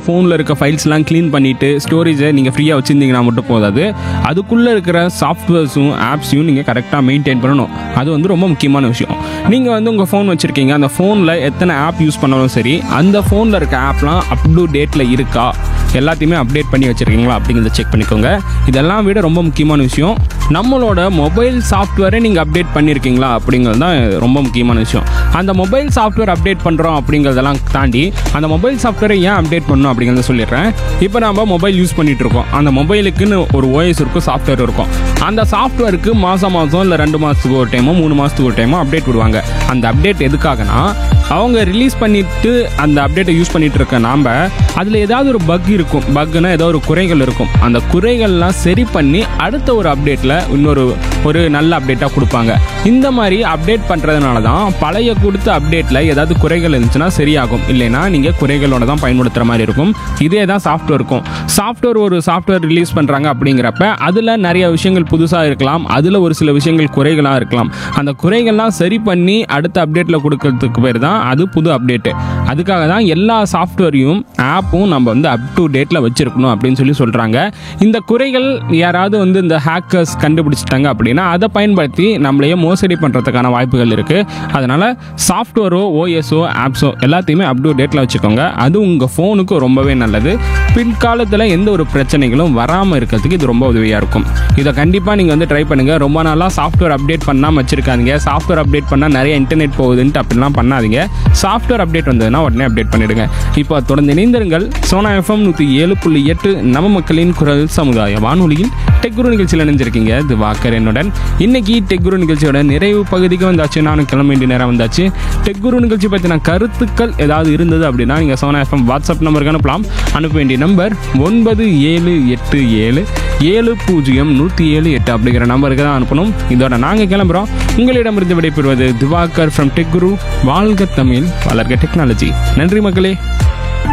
ஃபோனில் இருக்க ஃபைல்ஸ்லாம் க்ளீன் பண்ணிவிட்டு ஸ்டோரேஜை நீங்கள் ஃப்ரீயாக வச்சுருந்தீங்கன்னா மட்டும் போதாது அதுக்குள்ளே இருக்கிற சாஃப்ட்வேர்ஸும் ஆப்ஸையும் நீங்கள் கரெக்டாக மெயின்டைன் பண்ணணும் அது வந்து ரொம்ப முக்கியமான விஷயம் நீங்கள் வந்து உங்கள் ஃபோன் வச்சுருக்கீங்க அந்த ஃபோனில் எத்தனை ஆப் யூஸ் பண்ணாலும் சரி அந்த ஃபோனில் இருக்க ஆப்லாம் அப் டு டேட்டில் இருக்கா எல்லாத்தையுமே அப்டேட் பண்ணி வச்சுருக்கீங்களா அப்படிங்கிறத செக் பண்ணிக்கோங்க இதெல்லாம் விட ரொம்ப முக்கியமான விஷயம் நம்மளோட மொபைல் சாஃப்ட்வேரை நீங்கள் அப்டேட் பண்ணியிருக்கீங்களா அப்படிங்கிறது தான் ரொம்ப முக்கியமான விஷயம் அந்த மொபைல் சாஃப்ட்வேர் அப்டேட் பண்ணுறோம் அப்படிங்கிறதெல்லாம் தாண்டி அந்த மொபைல் சாஃப்ட்வேரை ஏன் அப்டேட் பண்ணணும் அப்படிங்கிறத சொல்லிடுறேன் இப்போ நம்ம மொபைல் யூஸ் பண்ணிட்டு இருக்கோம் அந்த மொபைலுக்குன்னு ஒரு ஓஎஸ் இருக்கும் சாஃப்ட்வேர் இருக்கும் அந்த சாஃப்ட்வேருக்கு மாதம் மாதம் இல்லை ரெண்டு மாதத்துக்கு ஒரு டைமோ மூணு மாதத்துக்கு ஒரு டைமோ அப்டேட் விடுவாங்க அந்த அப்டேட் எதுக்காகனா அவங்க ரிலீஸ் பண்ணிட்டு அந்த அப்டேட்டை யூஸ் பண்ணிட்டு இருக்க நாம அதில் ஏதாவது ஒரு பக் இருக்கும் பக்னா ஏதோ ஒரு குறைகள் இருக்கும் அந்த குறைகள்லாம் சரி பண்ணி அடுத்த ஒரு அப்டேட்டில் இன்னொரு ஒரு நல்ல அப்டேட்டாக கொடுப்பாங்க இந்த மாதிரி அப்டேட் பண்ணுறதுனால தான் பழைய கொடுத்த அப்டேட்டில் ஏதாவது குறைகள் இருந்துச்சுன்னா சரியாகும் இல்லைன்னா நீங்கள் குறைகளோட தான் பயன்படுத்துகிற மாதிரி இருக்கும் இதே தான் சாஃப்ட்வேர் இருக்கும் சாஃப்ட்வேர் ஒரு சாஃப்ட்வேர் ரிலீஸ் பண்ணுறாங்க அப்படிங்கிறப்ப அதில் நிறைய விஷயங்கள் புதுசாக இருக்கலாம் அதில் ஒரு சில விஷயங்கள் குறைகளாக இருக்கலாம் அந்த குறைகள்லாம் சரி பண்ணி அடுத்த அப்டேட்டில் கொடுக்கறதுக்கு பேர் தான் அது புது அப்டேட்டு அதுக்காக தான் எல்லா சாஃப்ட்வேரையும் ஆப்பும் நம்ம வந்து அப் டு டேட்டில் வச்சுருக்கணும் அப்படின்னு சொல்லி சொல்கிறாங்க இந்த குறைகள் யாராவது வந்து இந்த ஹேக்கர்ஸ் கண்டுபிடிச்சிட்டாங்க அப்படின்னா அதை பயன்படுத்தி நம்மளையே மோசடி பண்ணுறதுக்கான வாய்ப்புகள் இருக்குது அதனால் சாஃப்ட்வேரோ ஓஎஸ்ஓ ஆப்ஸோ எல்லாத்தையுமே அப் டு டேட்டில் வச்சுக்கோங்க அது உங்கள் ஃபோனுக்கு ரொம்பவே நல்லது பின்காலத்தில் எந்த ஒரு பிரச்சனைகளும் வராமல் இருக்கிறதுக்கு இது ரொம்ப உதவியாக இருக்கும் இதை கண்டிப்பாக நீங்கள் வந்து ட்ரை பண்ணுங்கள் ரொம்ப நாளாக சாஃப்ட்வேர் அப்டேட் பண்ணாமல் வச்சுருக்காதீங்க சாஃப்ட்வேர் அப்டேட் பண்ணால் நிறைய இன்டர்நெட் போகுதுன்ட்டு அப்படிலாம் பண்ணாதீங்க சாஃப்ட்வேர் அப்டேட் வந்ததுன்னா உடனே அப்டேட் பண்ணிடுங்க இப்போ தொடர்ந்து இணைந்திருங்கள் சோனா எஃப்எம் நூற்றி ஏழு புள்ளி எட்டு நம்ம மக்களின் குரல் சமுதாய வானொலியில் டெக்குரு நிகழ்ச்சியில் இணைஞ்சிருக்கீங்க இது வாக்கர் என்னுடன் இன்னைக்கு டெக்குரு நிகழ்ச்சியோட நிறைவு பகுதிக்கு வந்தாச்சு நானும் கிளம்ப வேண்டிய நேரம் வந்தாச்சு டெக்குரு நிகழ்ச்சி பற்றின கருத்துக்கள் ஏதாவது இருந்தது அப்படின்னா நீங்கள் சோனா எஃப்எம் வாட்ஸ்அப் நம்பருக்கு அனுப்பலாம் அனுப்ப வேண்டிய நம்பர் ஒன்பது ஏழு எட்டு ஏழு ஏழு பூஜ்ஜியம் நூற்றி ஏழு எட்டு அப்படிங்கிற நம்பருக்கு தான் அனுப்பணும் இதோட நாங்கள் கிளம்புறோம் உங்களிடமிருந்து விடைபெறுவது திவாகர் ஃப்ரம் டெக் குரு வாழ்க தமிழ் வளர்க டெக்னாலஜி நன்றி மக்களே